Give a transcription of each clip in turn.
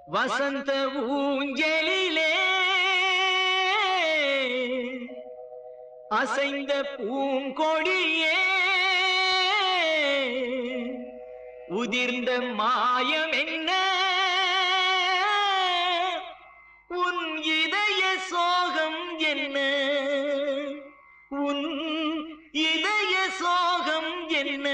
வசந்த ஊஞ்சலிலே அசைந்த பூங்கொடியே உதிர்ந்த மாயம் என்ன உன் இதய சோகம் என்ன உன் இதய சோகம் என்ன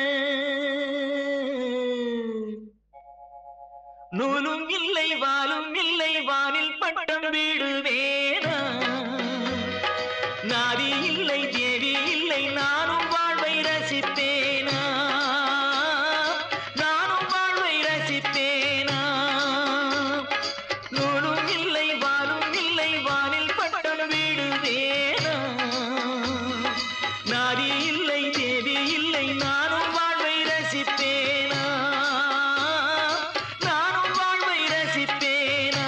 நூலும் இல்லை வாலும் இல்லை வானில் பட்டம் வீடுவேனா நாதி இல்லை தேவி இல்லை நானும் வாழ்வை ரசிப்பேனா நானும் வாழ்வை ரசிப்பேனா நூலும் இல்லை வாலும் இல்லை வானில் பட்டம் வீடுவேனா நாதி இல்லை தேவி இல்லை நானும் வாழ்வை ரசிப்பேனா நானும் வாழ்வை ரசிப்பேனா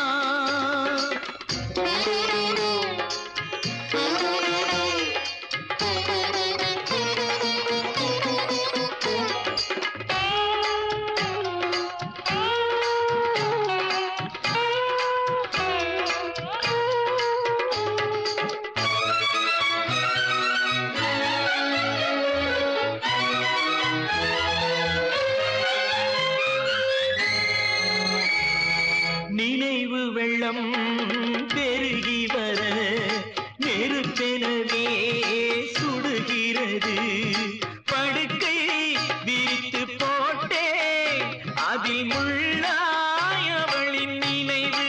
நினைவு வெள்ளம் பெருகி வர நெருப்பெனவே சுடுகிறது படுக்கை விரித்து போட்டே அதில் முள்ளாய் அவளின் நினைவு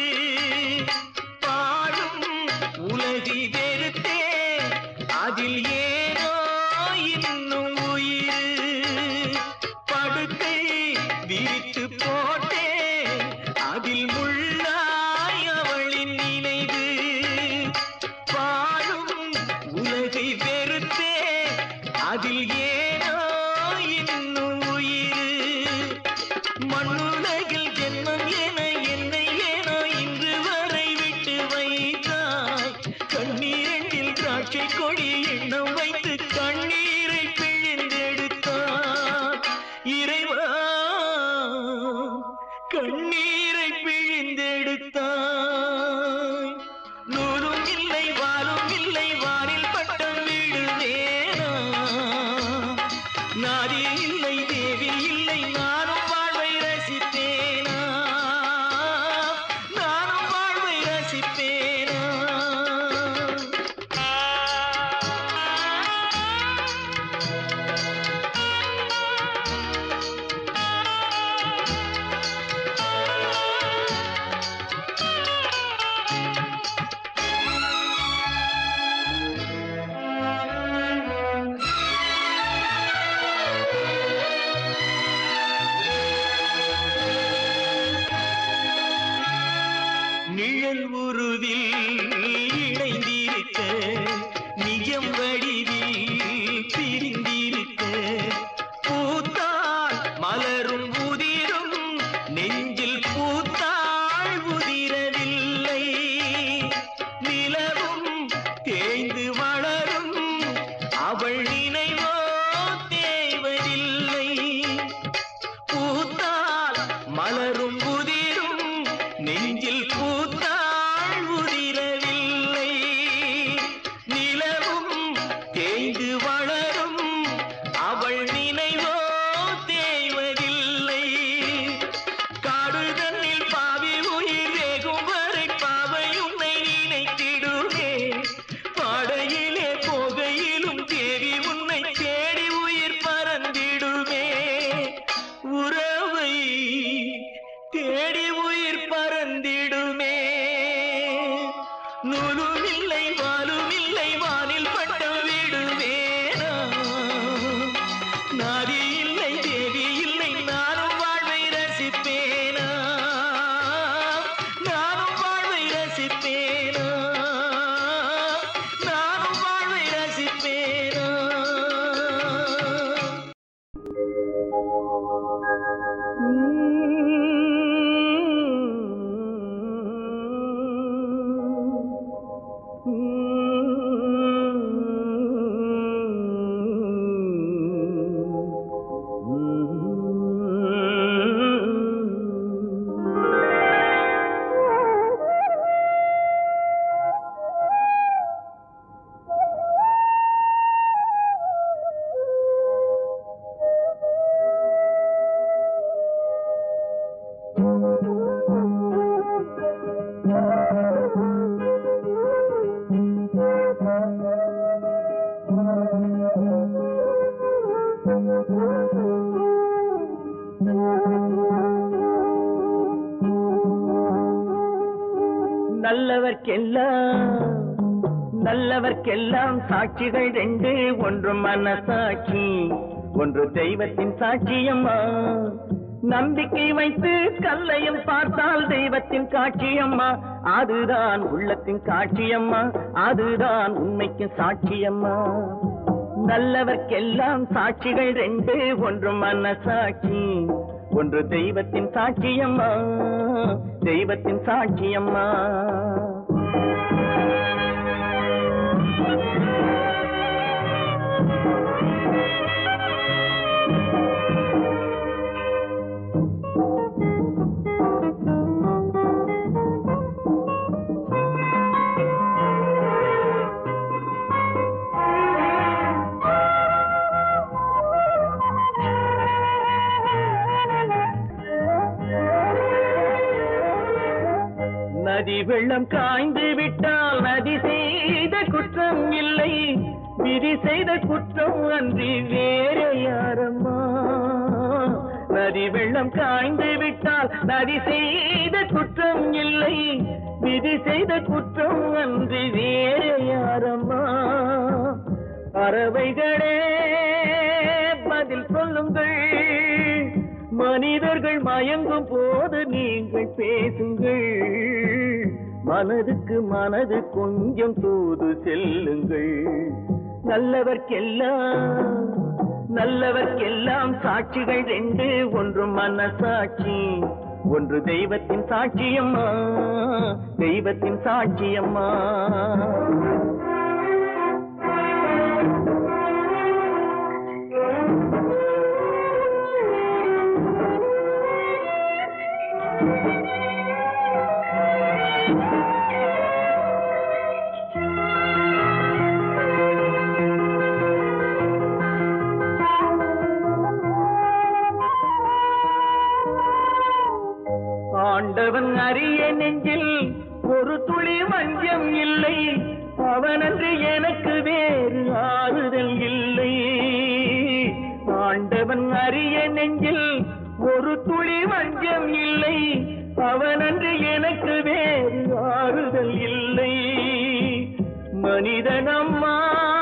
பாடும் உலகி வெறுத்தே அதில் ஏனோ இன்னும் உயிர் படுக்கை விரித்து போட்டே அதில் முள்ளாய் அவளின் நினைவு பாழும் உலகை வெறுத்தே அதில் ஏனோ இன்னும் உயிர் மண்ணுலகில் ஜென்மம் என என்னை ஏனோ இன்று வரை விட்டு வைத்தாய் கண்ணீரில் திராட்சை கொடி எண்ணம் வைத்து கண்ணீரை பிழிந்தெடுத்தார் இறைவா கண்ணீரை பிழிந்தெடுத்தாய் நூலும் இல்லை வாலும் இல்லை வானில் பட்டம் விடுவேனா நாதி இல்லை தேவி இல்லை நானும் வாழ்வை ரசிப்பேனா நானும் வாழ்வை ரசிப்பேனா நிழல் உருவில் இணைந்திருக்க நிஜம் வடிவில் பிரிந்திருக்க பூத்தாள் மலரும் உதிரும் நெஞ்சில் பூத்தாள் உதிரவில்லை நிலவும் தேய்ந்து வளரும் அவள் நினைவோ தேவதில்லை பூத்தால் மலரும் உதிரும் நெஞ்சில் பூத்தாள் உதிரவில்லை நிலவும் தேய்ந்து வளரும் அவள் நினைவோ தேய்வதில்லை காடு தன்னில் பாவி உயிர் வேகும் வரை பாவை உன்னை நினைத்திடுவே பாடையிலே போகையிலும் தேவி உன்னை தேடி உயிர் பறந்திடுமே உறவை தேடி உயிர் பறந்திடுமே நூலும் இல்லை வாலும் இல்லை வானில் பட்டம் விடுவேனா நாதி இல்லை தேவி இல்லை நானும் வாழ்வை ரசிப்பேனா நானும் வாழ்வை ரசிப்பேனா நானும் வாழ்வை ரசிப்பேனா Mm-hmm. நல்லவர்க்கெல்லாம் நல்லவர்க்கெல்லாம் சாட்சிகள் ரெண்டு ஒன்று மனசாட்சி ஒன்று தெய்வத்தின் சாட்சியம்மா நம்பிக்கை வைத்து கல்லையும் பார்த்தால் தெய்வத்தின் காட்சியம்மா அதுதான் உள்ளத்தின் காட்சியம்மா அதுதான் உண்மைக்கு சாட்சியம்மா நல்லவர்க்கெல்லாம் சாட்சிகள் ரெண்டு ஒன்று மனசாட்சி ஒன்று தெய்வத்தின் சாட்சியம்மா தெய்வத்தின் சாட்சியம்மா நதி வெள்ளம் காய்ந்து விட்டால் நதி செய்த குற்றம் இல்லை விதி செய்த குற்றம் அன்றி வேற யாரம்மா நதி வெள்ளம் காய்ந்து விட்டால் நதி செய்த குற்றம் இல்லை விதி செய்த குற்றம் அன்றி வேற யாரம்மா பறவைகளே பதில் சொல்லுங்கள் மனிதர்கள் மயங்கும் போது நீங்கள் பேசுங்கள் மனதுக்கு மனது கொஞ்சம் தூது செல்லுங்கள் நல்லவர்க்கெல்லாம் நல்லவர்க்கெல்லாம் சாட்சிகள் ரெண்டு ஒன்று மனசாட்சி ஒன்று தெய்வத்தின் சாட்சியம்மா தெய்வத்தின் சாட்சியம்மா ஆண்டவன் அறிய நெஞ்சில் ஒரு துளி வஞ்சம் இல்லை அவனன்று எனக்கு வேறு ஆறுதல் இல்லை ஆண்டவன் அறிய நெஞ்சில் ஒரு துளி வஞ்சம் இல்லை அவனன்று எனக்கு வேறு ஆறுதல் இல்லை மனிதனம்மா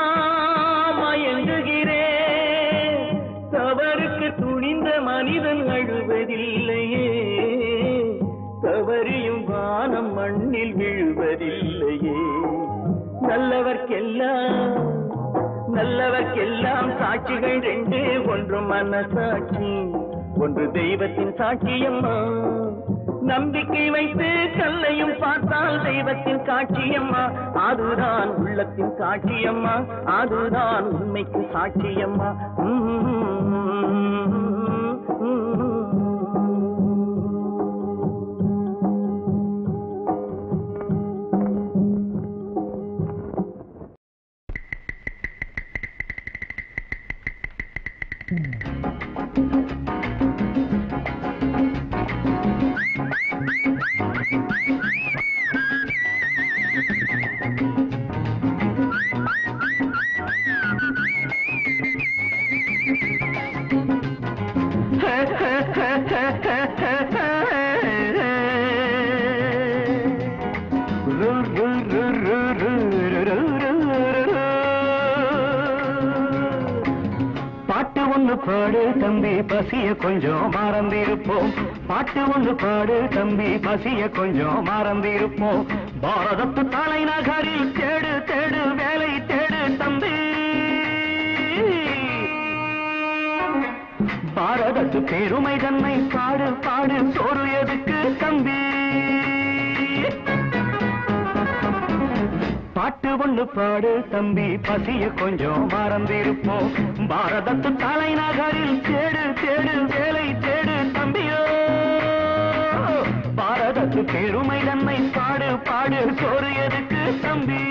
மயங்குகிறேன் தவறுக்கு துணிந்த மனிதன் அழுவதில்லையே தவறியும் வானம் மண்ணில் விழுவதில்லையே நல்லவர்க்கெல்லாம் நல்லவர்க்கெல்லாம் சாட்சிகள் ரெண்டு ஒன்று மனசாட்சி ஒன்று தெய்வத்தின் சாட்சியம்மா நம்பிக்கை வைத்து கல்லையும் பார்த்தால் தெய்வத்தின் காட்சியம்மா அதுதான் உள்ளத்தின் காட்சியம்மா அதுதான் உண்மைக்கு சாட்சியம்மா பாட்டு ஒண்ணு பாடு தம்பி பசிய கொஞ்சம் மறந்திருப்போம் பாட்டு ஒண்ணு பாடு தம்பி பசிய கொஞ்சம் மறந்திருப்போம் பாரதத்து தலைநகரில் தேடு தேடு வேலை தேடு தம்பி பாரதத்து பெருமை தன்னை பாடு பாடு சோறு எதுக்கு தம்பி பாட்டு ஒண்ணு பாடு தம்பி பசிய கொஞ்சம் மறந்திருப்போம் பாரதத்து தலைநகரில் தேடு தேடு வேலை தேடு தம்பியோ பாரதத்து பெருமை தன்னை பாடு பாடு சோறு எதுக்கு தம்பி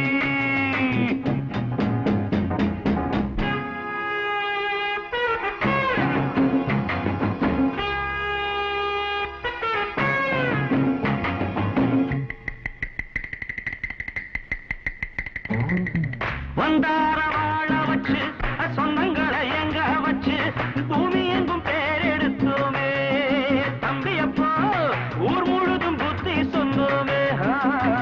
வந்தார வாழ வச்சு சொந்தங்களை எங்க வச்சு பூமி எங்கும் பேரெடுத்தோமே தம்பி அப்போ ஊர் முழுதும் புத்தி சொன்னோமே ஆ.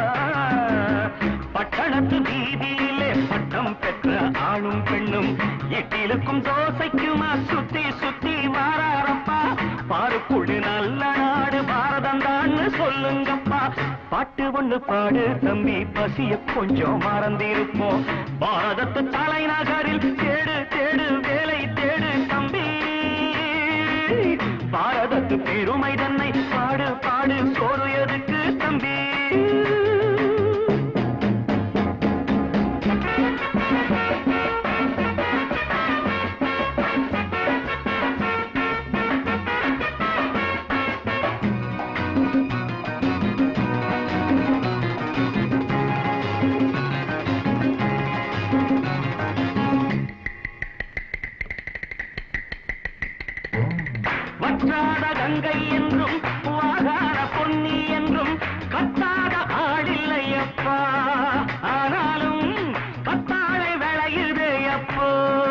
இடுக்கும் தோசைக்குமா சுத்தி சுத்தி வாராரப்பா பாருக்குழு நல்ல நாடு பாரதம் தான்னு சொல்லுங்கப்பா பாட்டு ஒண்ணு பாடு தம்பி பசிய கொஞ்சம் மறந்திருப்போம் பாரதத்து தலைநகரில் தேடு தேடு வேலை தேடு தம்பி பாரதத்து பெருமை தன்னை பாடு பாடு சோறு எதுக்கு தம்பி வற்றாத கங்கை என்றும் வாகாத பொன்னி என்றும் கத்தாத ஆடில்லை அப்பா ஆனாலும் கத்தாழை விளையுதே அப்போ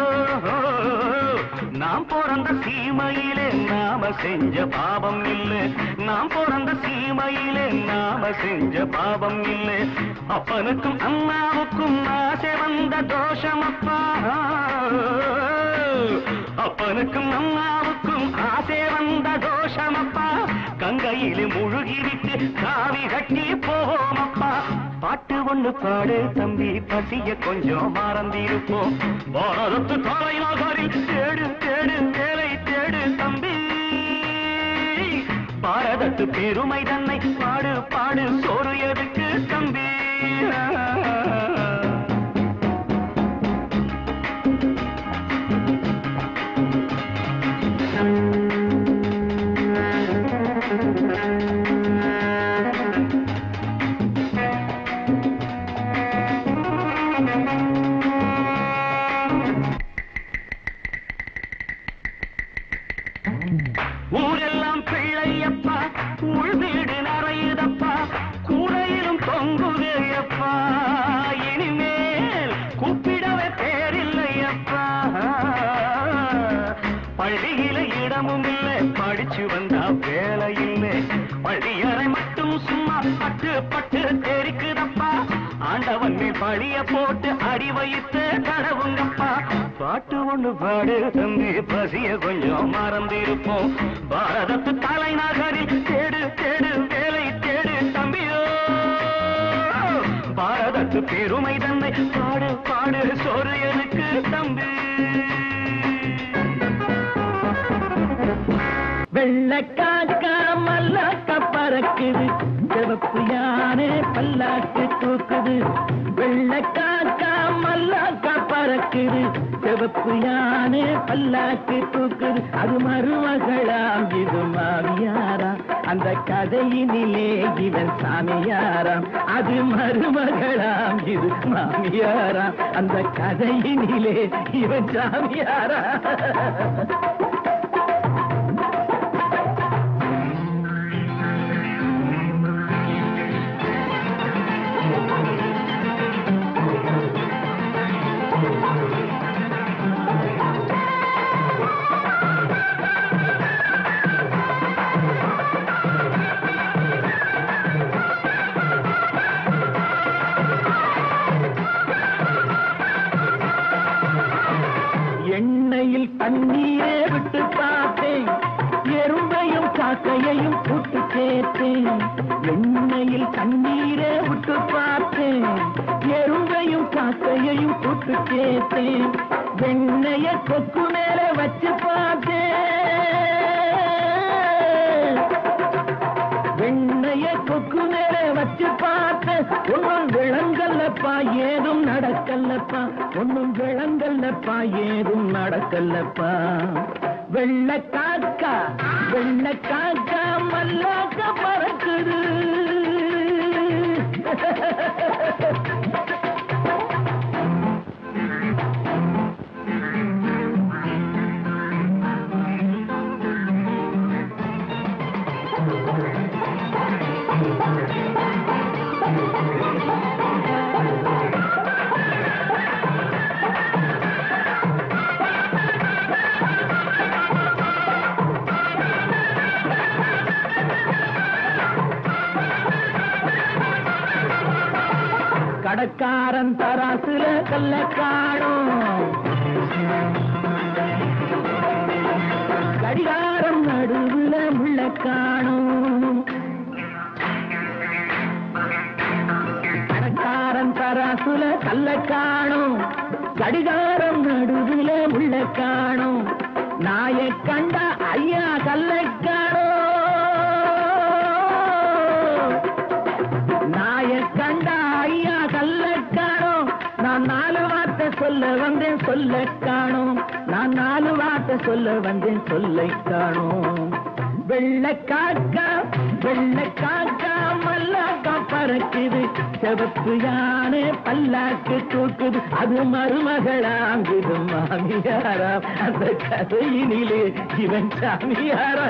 நாம் பிறந்த சீமையிலே நாம செஞ்ச பாவம் இல்லை நாம் பிறந்த சீமையிலே நாம செஞ்ச பாவம் இல்லை அப்பனுக்கும் அம்மாவுக்கும் ஆசை வந்த தோஷம் அப்பா அப்பனுக்கும் அம்மாவுக்கும் ஆசை வந்த தோஷமப்பா கங்கையிலே முழுகிவிட்டு காவி கட்டி போவோமப்பா பாட்டு ஒண்ணு பாடு தம்பி பசிய கொஞ்சம் மறந்திருப்போம் பாரதத்து தலைநகரில் தேடு தேடு வேலை தேடு தம்பி பாரதத்து பெருமை தன்னை பாடு பாடு சோறு எதுக்கு தம்பி ஊரெல்லாம் பிள்ளையப்பா உள் வீடு நிறையுதப்பா கூரையிலும் தொங்குதையப்பா இனிமேல் கூப்பிடவே பேரில்லையப்பா பள்ளியில இடமும் இல்லை படிச்சு வந்தா வேலை இல்லை பள்ளியறை மட்டும் சும்மா பட்டு பட்டு தெரிக்குதப்பா ஆண்டவன் மேல் பழிய போட்டு அடி வைத்து கடவுங்கப்பா பாட்டு ஒண்ணு பாடு தம்பி பசிய கொஞ்சம் மறந்திருப்போம் பாரதத்து தலைநகரில் தேடு தேடு வேலை தேடு தம்பியோ பாரதத்து பெருமை தன்னை பாடு பாடு சோறு எனக்கு தம்பி வெள்ளக்காக்கா மல்லாக்க பறக்குது சிவப்பு யானை பல்லாக்கு தூக்குது வெள்ளக்காக்கா மல்லாக்க பறக்குது சிவப்பு யானை பல்லாக்கு தூக்குது அது மருமகளாம் இது மாமியாராம் அந்த கதையினிலே இவன் சாமியாராம் அது மருமகளாம் இது மாமியாராம் அந்த கதையினிலே இவன் சாமியாராம் எண்ணெயில் தண்ணீரே விட்டு பார்த்தேன் எறும்பையும் காக்கையையும் கூட்டு சேர்த்தேன் எண்ணெயில் தண்ணீரே விட்டு பார்த்தேன் எறும்பையும் காக்கையையும் கூட்டு சேர்த்தேன் வெண்ணைய கொக்கு மேல வச்சு பார்த்தேன் வெண்ணைய கொக்கு மேல வச்சு பார்த்தேன் ஒன்னும் விளங்கல்லப்பா ஏதும் நடக்கல்லப்பா ஒன்னும் விளங்கல்லப்பா ஏதும் நடக்கல்லப்பா வெள்ள காக்கா வெள்ள காக்கா மல்லாக்க பறக்குது கடக்காரன் தராசுல கல்ல காணும் கடிகாரம் நடுவுல உள்ள காணும் கணக்காரன் தராசுல கல்ல காணும் கடிகாரம் நடுவுல உள்ள காணும் நாயை கண்டா ஐயா கல்ல காணும் நாயை கண்டா ஐயா கல்ல காணும் நான் நாலு வார்த்தை சொல்ல வந்தேன் சொல்ல காணும் நான் நாலு வார்த்தை சொல்ல வந்தேன் சொல்லை காணும் வெள்ளை காக்கா வெள்ளை காக்கா மல்லாக்கா பறக்குது செவப்பு யானை பல்லாக்கு தூக்குது அது மருமகளாங்குது மாமியாரா அந்த கதையினிலே இவன் சாமியாரா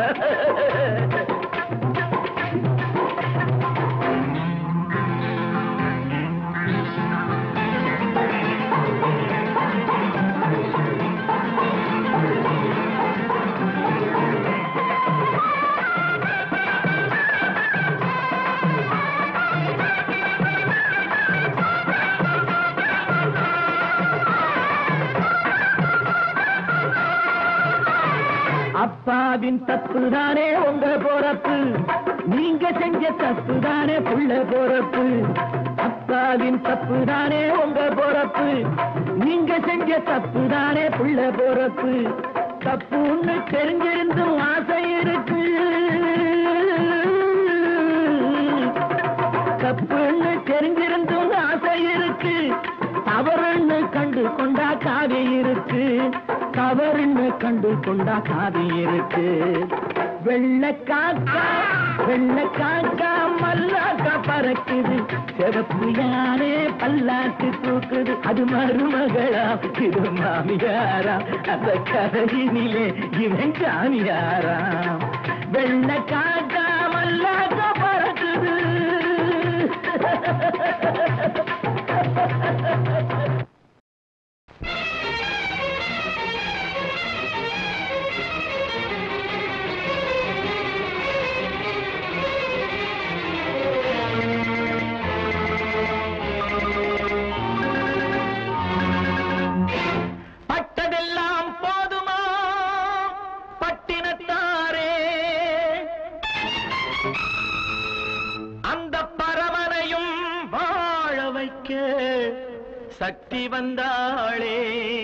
அப்பாவின் தப்பு தானே உங்க பொறப்பு நீங்க செஞ்ச தப்பு தானே புள்ள பொறப்பு அப்பாவின் தப்பு தானே உங்க பொறப்பு நீங்க செஞ்ச தப்பு தானே புள்ள பொறப்பு தப்புன்னு தெரிஞ்சிருந்தும் ஆசை இருக்கு தப்புன்னு தெரிஞ்சிருந்தும் ஆசை இருக்கு தவறுன்னு கண்டு கொண்டா காதி இருக்கு தவறுன்னு கண்டு கொண்டா காதி இருக்கு வெள்ளை காக்கா வெள்ளை காக்கா மல்லாக்கா பறக்குது சிவப்பு யானே பல்லாக்கு தூக்குது அது மருமகளா இது மாமியாரா அந்த கதையினிலே இவன் சாமியாரா வெள்ளை காக்கா மல்லாக்கா பறக்குது பட்டதெல்லாம் போதுமா பட்டினத்தாரே அந்த பரமனையும் வாழ வைக்க சக்தி வந்தாளே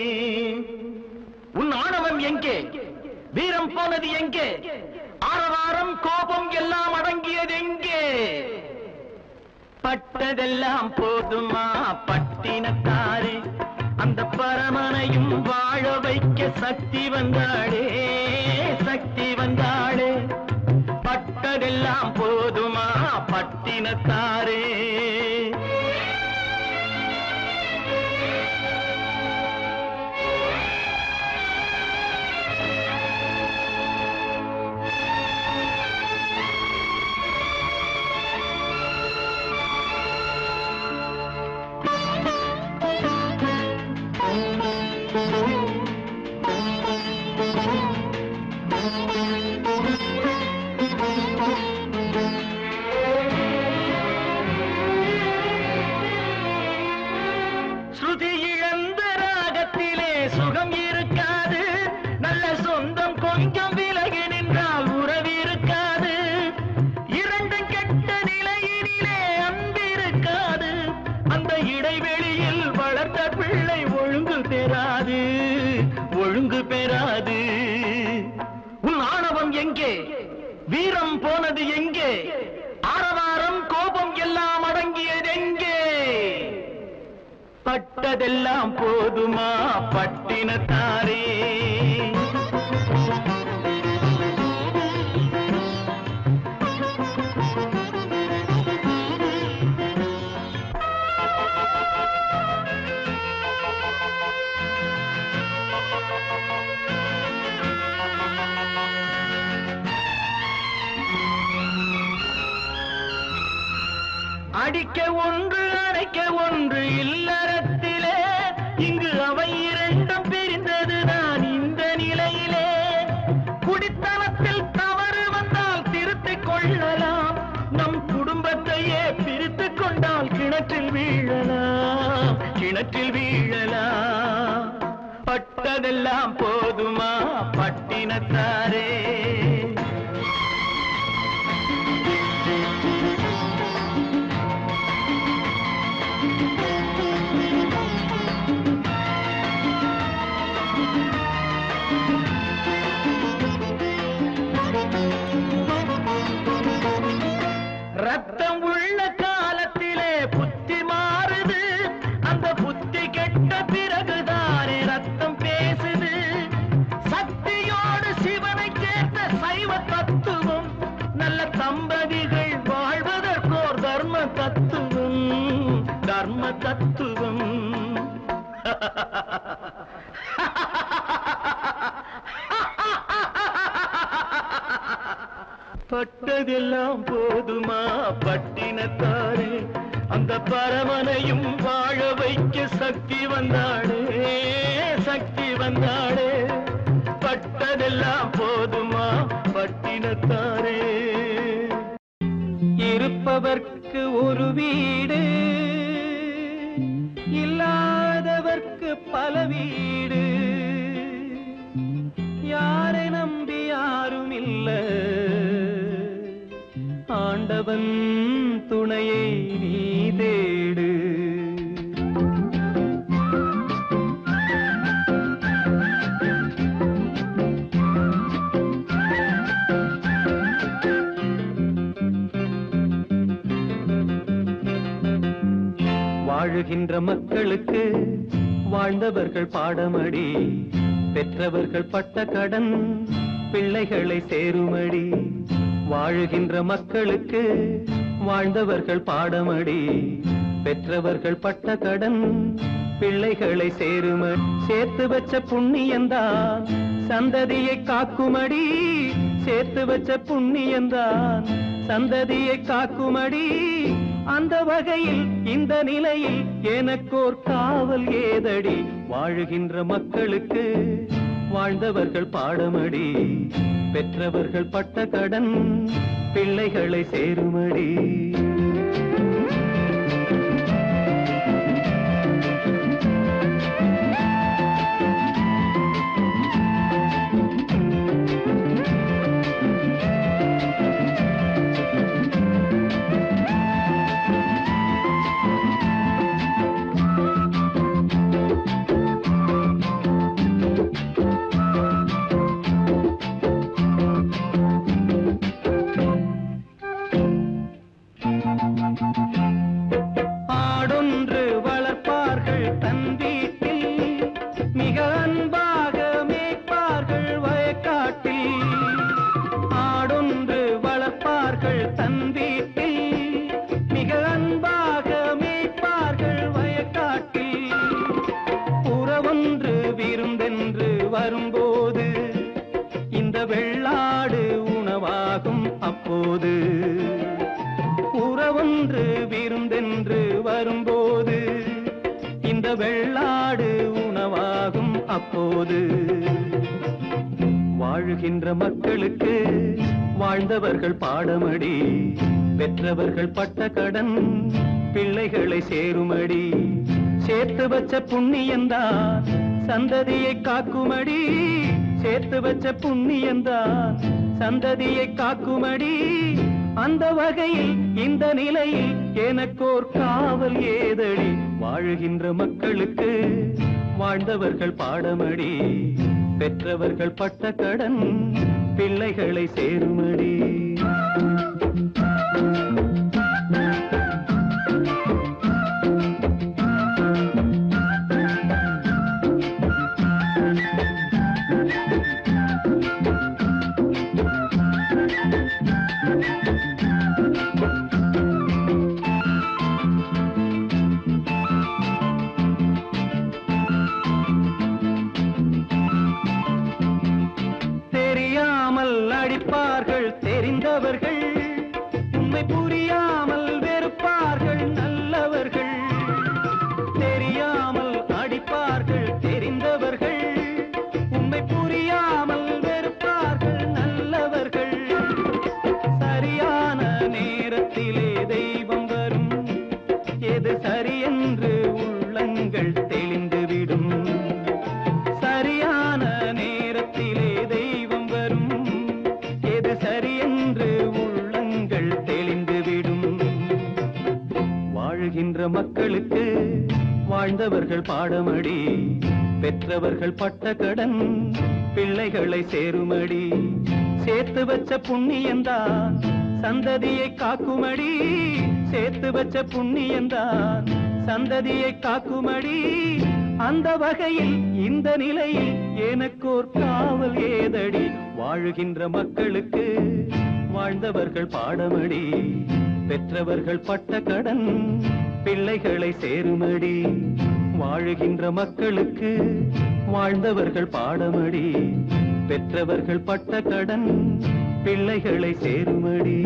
உன் ஆணவம் எங்கே வீரம் போனது எங்கே ஆரவாரம் கோபம் எல்லாம் அடங்கியது எங்கே பட்டதெல்லாம் போதுமா பட்டினத்தாரே அந்த பரமனையும் வாழ வைக்க சக்தி வந்தாளே சக்தி வந்தாளே பட்டதெல்லாம் போதுமா பட்டினத்தாரே ஸ்ருதி இழந்த ராகத்திலே சுகம் இருக்காது நல்ல சொந்தம் கொஞ்சம் விலகி நின்றால் உறவு இருக்காது இரண்டும் கெட்ட நிலையினிலே அன்பிருக்காது அந்த இடைவெளியில் வளர்த்த பிள்ளை ஒழுங்கு பெறாது ஒழுங்கு பெறாது உன் ஆணவம் எங்கே வீரம் போனது எங்கே ஆரவாரம் கோபம் எல்லாம் அடங்கியது எங்கே பட்டதெல்லாம் போதுமா பட்டினத்தாரே அடிக்க ஒன்று அடைக்க ஒன்று இல்லறத்திலே இங்கு அவை இரண்டும் பிரிந்தது நான் இந்த நிலையிலே குடித்தனத்தில் தவறு வந்தால் திருத்திக் கொள்ளலாம் நம் குடும்பத்தையே பிரித்துக் கொண்டால் கிணற்றில் வீழலாம் கிணற்றில் வீழலாம் பட்டதெல்லாம் போதுமா பட்டின பட்டினத்தாரே ரத்தம் உள்ள காலத்திலே புத்தி மாறுது அந்த புத்தி கெட்ட பிறகுதானே ரத்தம் பேசுது சக்தியோடு சிவனை சேர்ந்த சைவ தத்துவம் நல்ல தம்பதிகள் வாழ்வதற்கோர் தர்ம தத்துவம் தர்ம தத்துவம் பட்டதெல்லாம் போதுமா பட்டினத்தாரே அந்த பரமனையும் வாழ வைக்க சக்தி வந்தாளே சக்தி வந்தாளே பட்டதெல்லாம் போதுமா பட்டினத்தாரே இருப்பவர்க்கு ஒரு வீடு இல்லாதவர்க்கு பல வீடு யாரை நம்பி யாரும் இல்ல ஆண்டவன் துணையை நீ தேடு வாழுகின்ற மக்களுக்கு வாழ்ந்தவர்கள் பாடமடி பெற்றவர்கள் பட்ட கடன் பிள்ளைகளை சேருமடி வாழுகின்ற மக்களுக்கு வாழ்ந்தவர்கள் பாடமடி பெற்றவர்கள் பட்ட கடன் பிள்ளைகளை சேருமடி சேர்த்து வச்ச புண்ணியந்தான் சந்ததியை காக்குமடி சேர்த்து வச்ச புண்ணியந்தான் சந்ததியை காக்குமடி அந்த வகையில் இந்த நிலையில் எனக்கோர் காவல் ஏதடி வாழுகின்ற மக்களுக்கு வாழ்ந்தவர்கள் பாடமடி பெற்றவர்கள் பட்ட கடன் பிள்ளைகளை சேருமடி ஆடொன்று வளர்ப்பார்கள் தன் வீட்டில் மிக அன்பாக மேய்ப்பார்கள் வயக்காட்டில் ஆடொன்று வளர்ப்பார்கள் தன் வீட்டில் மிக அன்பாக மேய்ப்பார்கள் வயக்காட்டில் புறவொன்று விருந்தென்று வரும்போது இந்த வெள்ளாடு உணவாகும் அப்போது உறவொன்று விருந்தென்று வரும்போது இந்த வெள்ளாடு உணவாகும் அப்போது வாழுகின்ற மக்களுக்கு வாழ்ந்தவர்கள் பாடமடி பெற்றவர்கள் பட்ட கடன் பிள்ளைகளை சேருமடி சேர்த்து வச்ச புண்ணியந்தான் சந்ததியை காக்குமடி சேர்த்து வச்ச புண்ணியந்தான் சந்ததியை காக்குமடி அந்த வகையில் இந்த நிலையில் எனக்கோர் காவல் ஏதடி வாழுகின்ற மக்களுக்கு வாழ்ந்தவர்கள் பாடமடி பெற்றவர்கள் பட்ட கடன் பிள்ளைகளை சேருமடி தெரியாமல் அடிப்பார்கள் தெரிந்தவர்கள் உண்மை புரியாமல் வெறுப்பார்கள் நல்லவர்கள் தெரியாமல் அடிப்பார்கள் தெரிந்தவர்கள் உண்மை புரியாமல் வெறுப்பார்கள் நல்லவர்கள் சரியான நேரத்திலே தெய்வம் வரும் எது சரியென்று உள்ளங்கள் தெளிந்துவிடும் சரியான நேரத்திலே தெய்வம் வாழ்கின்ற மக்களுக்கு வாழ்ந்தவர்கள் பாடமடி பெற்றவர்கள் பட்ட கடன் பிள்ளைகளை சேருமடி சேர்த்து வச்ச புண்ணியந்தான் சந்ததியை காக்குமடி சேர்த்து வச்ச புண்ணியந்தான் சந்ததியை காக்குமடி அந்த வகையில் இந்த நிலையில் எனக்கோர் காவல் ஏதடி வாழுகின்ற மக்களுக்கு வாழ்ந்தவர்கள் பாடமடி பெற்றவர்கள் பட்ட கடன் பிள்ளைகளை சேருமடி வாழுகின்ற மக்களுக்கு வாழ்ந்தவர்கள் பாடமடி பெற்றவர்கள் பட்ட கடன் பிள்ளைகளை சேருமடி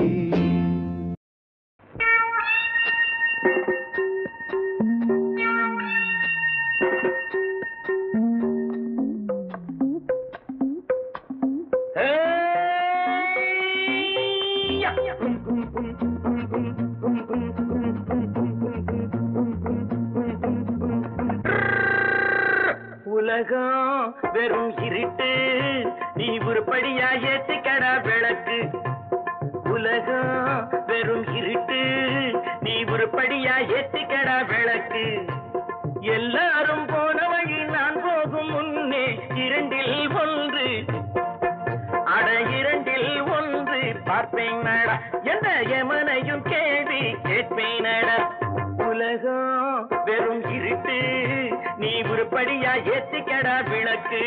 உலகம் வெறும் இருட்டு நீ உருப்படியா ஏத்திக்கடா விளக்கு உலகம் வெறும் இருட்டு நீ உருப்படியா ஏத்திக்கடா விளக்கு எல்லாரும் போன வழி நான் போகும் முன்னே இரண்டில் ஒன்று அட இரண்டில் ஒன்று பார்ப்பேன் நடா எந்த எமனையும் கேள்வி கேட்பேன் நடா உலகம் வெறும் இருட்டு நீ உருப்படியா ஏத்திக்கடா விளக்கு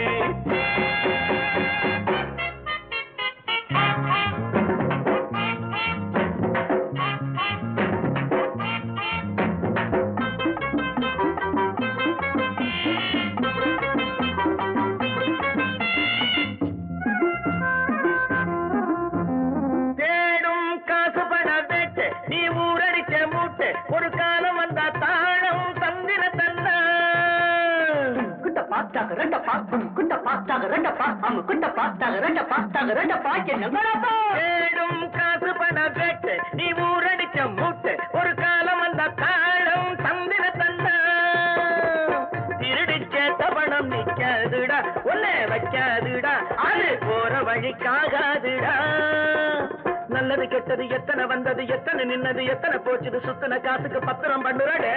தேடும் காசு பண வேட்டு நீ ஊரடிச்ச மூட்டு ஒரு காலம் வந்தா தாழம் தந்திர தந்தா குட்ட பாத்தாக ரெண்ட பாக்கும் குட்ட பாத்தாக ரெண்ட பாக்கும் குட்ட பாத்தாக ரெண்ட பாத்தாக ரெண்ட பாக்க நம்பராப்பா தேடும் காசு பண வேட்டு நீ ஊரடிச்ச மூட்டு ஒரு காலம் வந்தா தாழம் தந்திர தந்தா திருடிச்ச தவணம் நிக்காதுடா ஒன்னே வைக்காதுடா அது போற வழிக்காகாதுடா நல்லது கெட்டது எத்தனை வந்தது எத்தனை நின்னது எத்தனை போச்சுது சுத்தன காசுக்கு பத்திரம் பண்ணுறடே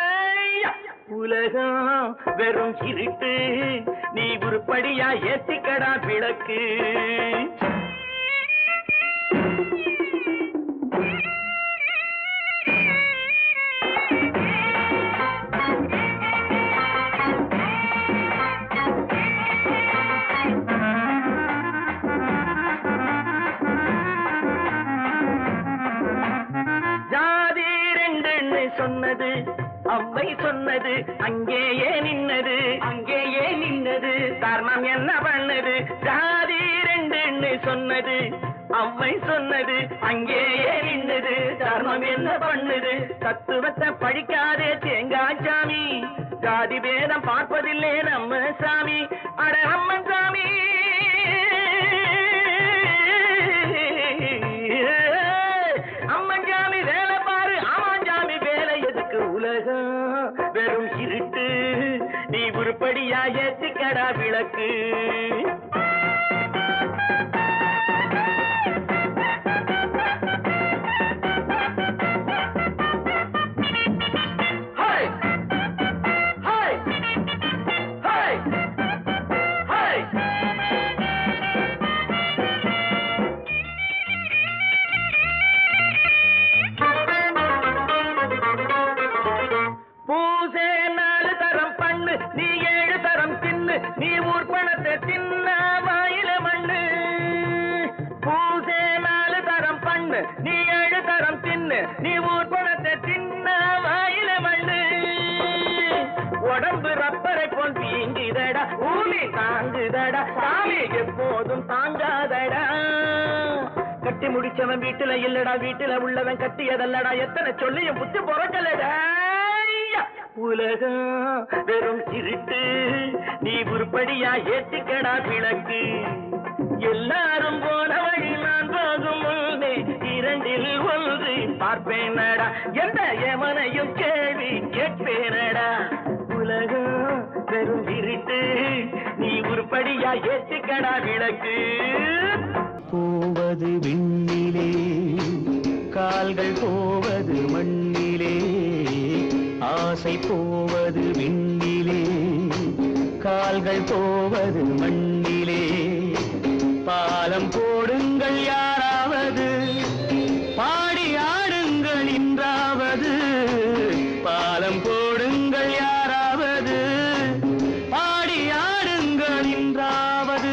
உலகம் வெறும் இருட்டு நீ உருப்படியா ஏத்திக்கடா விளக்கு ஜாதி ரெண்டுன்னு சொன்னது அவ்வை சொன்னது அங்கேயே நின்னது அங்கேயே நின்னது காரணம் என்ன பண்ணது ஜாதி ரெண்டுன்னு சொன்னது அவ்வை சொன்னது அங்கேயே நின்னது தர்மம் என்ன பண்ணுது தத்துவத்தை படிக்காதே தேங்காய் சாமி ஜாதி பேதம் பார்ப்பதில்லே நம்ம சாமி அட அம்மன் சாமி அம்மன் சாமி வேலை பாரு ஆமான் சாமி வேலை எதுக்கு உலகம் வெறும் இருட்டு நீ உருப்படியா ஏத்திக்கடா விளக்கு ஹாய் ஹாய் ஹாய் ஹாய் பூசே நாலு தரம் பண்ணு நீ ஏழு தரம் தின்னு நீ ஊர் பணத்தை தின்ன வாயில மண்ணு பூசே நாலு தரம் பண்ணு நீ ஏழு தரம் தின்னு நீ ஊர் பணத்தை தின்ன வாயில மண்ணு உடம்பு ரப்பரை போல் வீங்குதடா பூமி தாங்குதடா சாமி எப்போதும் தாங்காதடா கட்டி முடிச்சவன் வீட்டுல இல்லடா வீட்டுல உள்ளவன் கட்டியதல்லடா எத்தனை சொல்லியும் புத்தி பொறக்கலடா ஐயா! உலகம் வெறும் இருட்டு நீ உருப்படியா ஏத்திக்கடா விளக்கு எல்லாரும் போன வழி நான் போகும் முன்னே இரண்டில் ஒன்று பார்ப்பேனடா எந்த எவனையும் கேள்வி கேட்பேனடா உலகம் வெறும் இருட்டு நீ உருப்படியா ஏத்திக்கடா விளக்கு போவது விண்ணிலே கால்கள் போவது மண்ணிலே ஆசை போவது விண்ணிலே கால்கள் போவது மண்ணிலே பாலம் போடுங்கள் யாராவது பாடி ஆடுங்கள் இன்றாவது பாலம் போடுங்கள் யாராவது பாடி ஆடுங்கள் இன்றாவது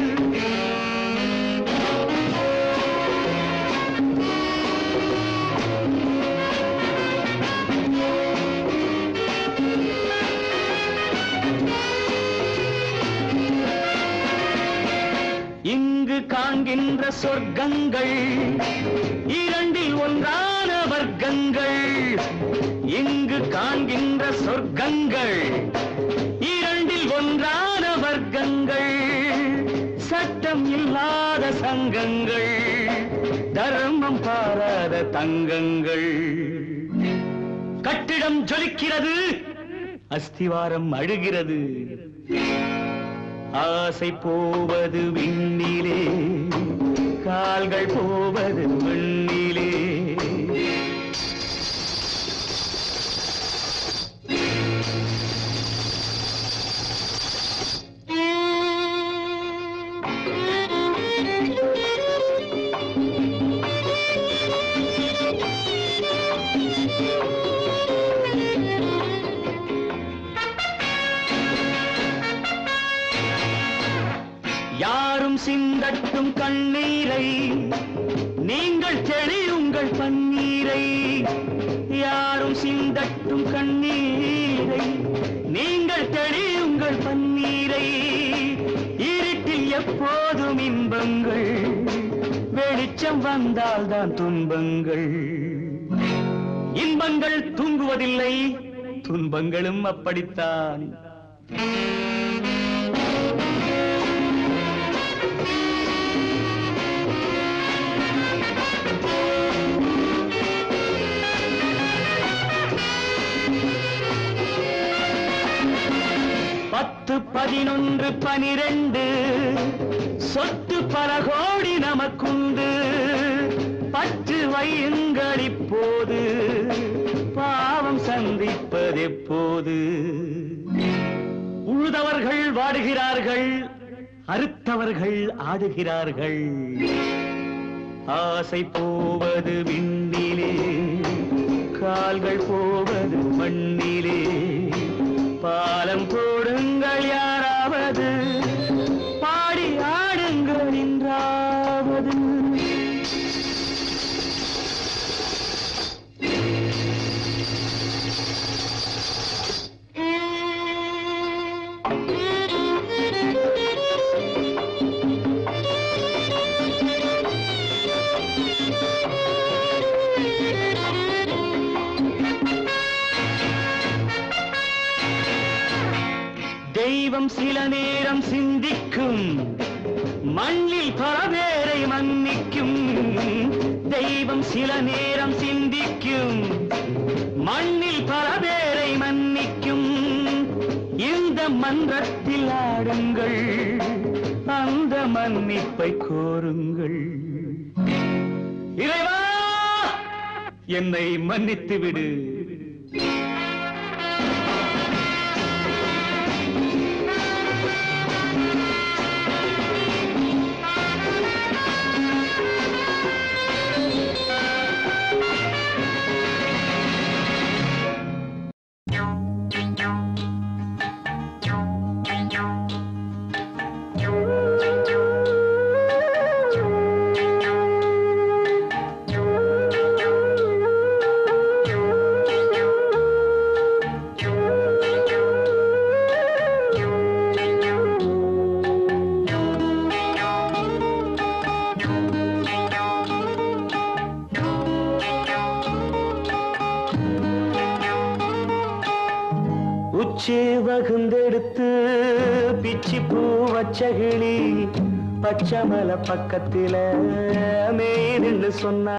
இங்கு காண்கின்ற சொர்க்கங்கள் இரண்டில் ஒன்றான வர்க்கங்கள் இங்கு காண்கின்ற சொர்க்கங்கள் இரண்டில் ஒன்றான வர்க்கங்கள் சட்டம் இல்லாத சங்கங்கள் தர்மம் பாராத தங்கங்கள் கட்டிடம் ஜொலிக்கிறது அஸ்திவாரம் அழுகிறது ஆசை போவது விண்ணிலே கால்கள் போவது மண்ணிலே யாரும் சிந்தட்டும் கண்ணீரை நீங்கள் தெளியுங்கள் பன்னீரை யாரும் சிந்தட்டும் கண்ணீரை நீங்கள் தெளியுங்கள் பன்னீரை இருட்டில் எப்போதும் இன்பங்கள் வெளிச்சம் வந்தால்தான் துன்பங்கள் இன்பங்கள் தூங்குவதில்லை துன்பங்களும் அப்படித்தான் பத்து பதினொன்று பனிரெண்டு சொத்து பல கோடி நமக்குண்டு பற்று வையுங்கள் இப்போது பாவம் சந்திப்பதெப்போது உழுதவர்கள் வாடுகிறார்கள் அறுத்தவர்கள் ஆடுகிறார்கள் ஆசை போவது விண்ணிலே கால்கள் போவது மண்ணிலே பாலம் போடுங்கள் யாராவது பாடி ஆடுங்கள் என்றாவது தெய்வம் சில நேரம் சிந்திக்கும் மண்ணில் பல பேரை மன்னிக்கும் தெய்வம் சில நேரம் சிந்திக்கும் மண்ணில் பல பேரை மன்னிக்கும் இந்த மன்றத்தில் ஆடுங்கள் அந்த மன்னிப்பை கோருங்கள் இறைவா என்னை மன்னித்து விடு உச்சி வகுந்தெடுத்து பிச்சி பூ வச்ச கிளி பச்சை மலை பக்கத்தில மேடுன்னு சொன்ன